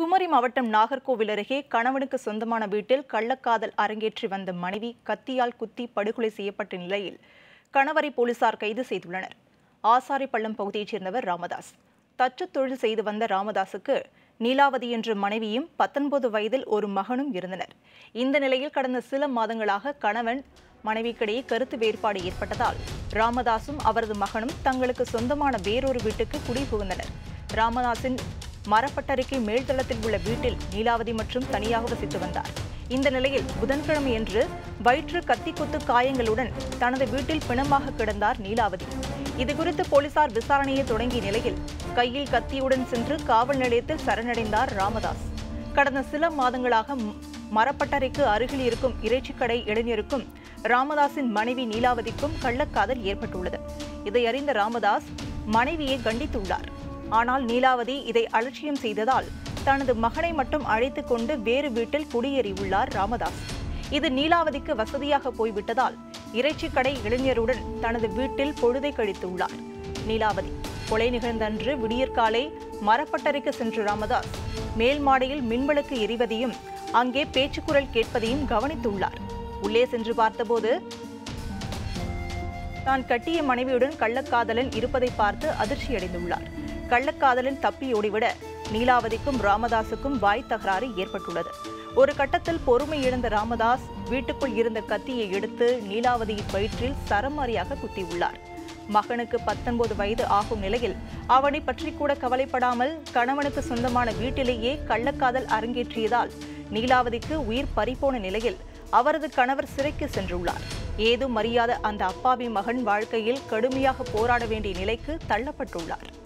குமரி மாவட்டம் நாகர்கோவில் அருகே கணவனுக்கு சொந்தமான வீட்டில் கள்ளக்காதல் அரங்கேற்றி வந்த மனைவி கத்தியால் குத்தி படுகொலை செய்யப்பட்ட நிலையில் கணவரை போலீசார் கைது செய்துள்ளனர் ஆசாரிப்பள்ளம் பகுதியைச் சேர்ந்தவர் ராமதாஸ் தச்சு தொழில் செய்து வந்த ராமதாஸுக்கு நீலாவதி என்ற மனைவியும் பத்தொன்பது வயதில் ஒரு மகனும் இருந்தனர் இந்த நிலையில் கடந்த சில மாதங்களாக கணவன் மனைவிக்கிடையே கருத்து வேறுபாடு ஏற்பட்டதால் ராமதாசும் அவரது மகனும் தங்களுக்கு சொந்தமான வேறொரு வீட்டுக்கு குடிபுகுந்தனர் ராமதாஸின் மரப்பட்டறைக்கு மேல்தளத்தில் உள்ள வீட்டில் நீலாவதி மற்றும் தனியாக வசித்து வந்தார் இந்த நிலையில் புதன்கிழமையன்று வயிற்று கத்திக்குத்து காயங்களுடன் தனது வீட்டில் பிணமாக கிடந்தார் நீலாவதி இதுகுறித்து போலீசார் விசாரணையை தொடங்கிய நிலையில் கையில் கத்தியுடன் சென்று காவல் நிலையத்தில் சரணடைந்தார் ராமதாஸ் கடந்த சில மாதங்களாக ம- மரப்பட்டறைக்கு அருகில் இருக்கும் இறைச்சிக்கடை இளைஞருக்கும் ராமதாஸின் மனைவி நீலாவதிக்கும் கள்ளக்காதல் ஏற்பட்டுள்ளது இதை அறிந்த ராமதாஸ் மனைவியை கண்டித்துள்ளார் ஆனால் நீலாவதி இதை அலட்சியம் செய்ததால் தனது மகனை மட்டும் அழைத்துக் கொண்டு வேறு வீட்டில் குடியேறியுள்ளார் ராமதாஸ் இது நீலாவதிக்கு வசதியாக போய்விட்டதால் இறைச்சிக்கடை இளைஞருடன் தனது வீட்டில் பொழுதை கழித்துள்ளார் நீலாவதி கொலை நிகழ்ந்தன்று விடியற்காலை மரப்பட்டறைக்கு சென்ற ராமதாஸ் மேல் மாடியில் மின்விளக்கு எரிவதையும் அங்கே பேச்சுக்குரல் கேட்பதையும் கவனித்துள்ளார் உள்ளே சென்று பார்த்தபோது தான் கட்டிய மனைவியுடன் கள்ளக்காதலன் இருப்பதை பார்த்து அதிர்ச்சியடைந்துள்ளார் கள்ளக்காதலன் தப்பி ஓடிவிட நீலாவதிக்கும் ராமதாஸுக்கும் வாய் தகராறு ஏற்பட்டுள்ளது ஒரு கட்டத்தில் பொறுமை இழந்த ராமதாஸ் வீட்டுக்குள் இருந்த கத்தியை எடுத்து நீலாவதியின் வயிற்றில் சரமாரியாக குத்தியுள்ளார் மகனுக்கு பத்தொன்பது வயது ஆகும் நிலையில் அவனை பற்றி கூட கவலைப்படாமல் கணவனுக்கு சொந்தமான வீட்டிலேயே கள்ளக்காதல் அரங்கேற்றியதால் நீலாவதிக்கு உயிர் பறிபோன நிலையில் அவரது கணவர் சிறைக்கு சென்றுள்ளார் ஏதும் அறியாத அந்த அப்பாவி மகன் வாழ்க்கையில் கடுமையாக போராட வேண்டிய நிலைக்கு தள்ளப்பட்டுள்ளார்